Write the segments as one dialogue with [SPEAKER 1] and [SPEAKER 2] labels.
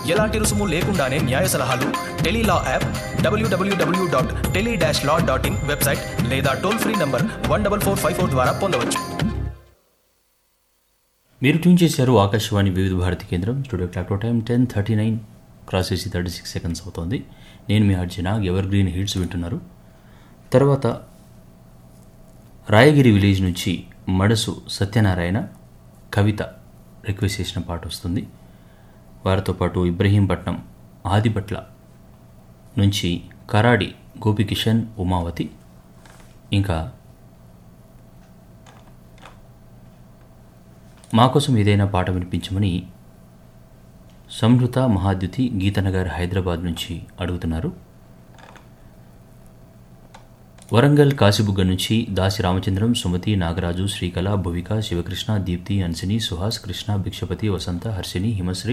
[SPEAKER 1] ఎలాంటి రుసుము లేకుండానే న్యాయ సలహాలు టెలీలా యాప్ డబ్ల్యూడబ్ల్యూడబ్ల్యూ dot tele dash law dot in website లేదా toll free number one double four five four ద్వారా పొందవచ్చు
[SPEAKER 2] మీరు ట్యూన్ చేశారు ఆకాశవాణి వివిధ భారతి కేంద్రం studio clock time ten thirty nine cross చేసి థర్టీ సిక్స్ సెకండ్స్ అవుతోంది నేను మీ అర్జున ఎవర్ గ్రీన్ హిట్స్ వింటున్నారు తర్వాత రాయగిరి విలేజ్ నుంచి మడసు సత్యనారాయణ కవిత రిక్వెస్ట్ చేసిన పాట వస్తుంది వారితో పాటు ఇబ్రహీంపట్నం ఆదిపట్ల నుంచి కరాడి గోపికిషన్ ఉమావతి ఇంకా మా కోసం ఏదైనా పాట వినిపించమని సంహృత మహాద్యుతి గీతనగర్ హైదరాబాద్ నుంచి అడుగుతున్నారు వరంగల్ కాశీబుగ్గ నుంచి దాసి రామచంద్రం సుమతి నాగరాజు శ్రీకళ భువిక శివకృష్ణ దీప్తి అన్సిని సుహాస్ కృష్ణ భిక్షపతి వసంత హర్షిని హిమశ్రీ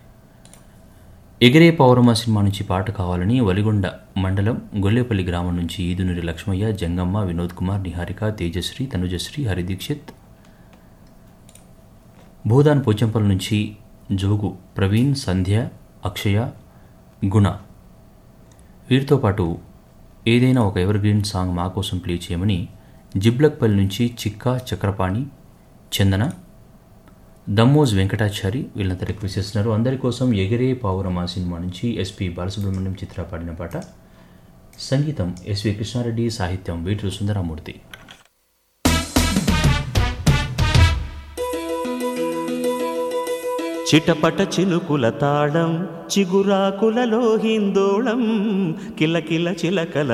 [SPEAKER 2] ఎగిరే పౌరమ సినిమా నుంచి పాట కావాలని వలిగొండ మండలం గొల్లేపల్లి గ్రామం నుంచి ఈదునూరి లక్ష్మయ్య జంగమ్మ వినోద్ కుమార్ నిహారిక తేజశ్రీ తనుజశ్రీ హరిదీక్షిత్ భూదాన్ పోచంపల్ నుంచి జోగు ప్రవీణ్ సంధ్య అక్షయ గుణ వీరితో పాటు ఏదైనా ఒక ఎవర్ గ్రీన్ సాంగ్ మా కోసం ప్లే చేయమని జిబ్లక్పల్లి నుంచి చిక్కా చక్రపాణి చందన దమ్మోజ్ వెంకటాచారి వీళ్ళంతా రిక్వెస్ట్ చేస్తున్నారు అందరి కోసం ఎగిరే పావురమా సినిమా నుంచి ఎస్పి బాలసుబ్రహ్మణ్యం చిత్ర పాడిన పాట సంగీతం ఎస్వి కృష్ణారెడ్డి సాహిత్యం వీటి సుందరమూర్తి
[SPEAKER 3] చిటపట చినుకుల తాళం చిగురాకులలో హిందోళం కిలకిల చిలకల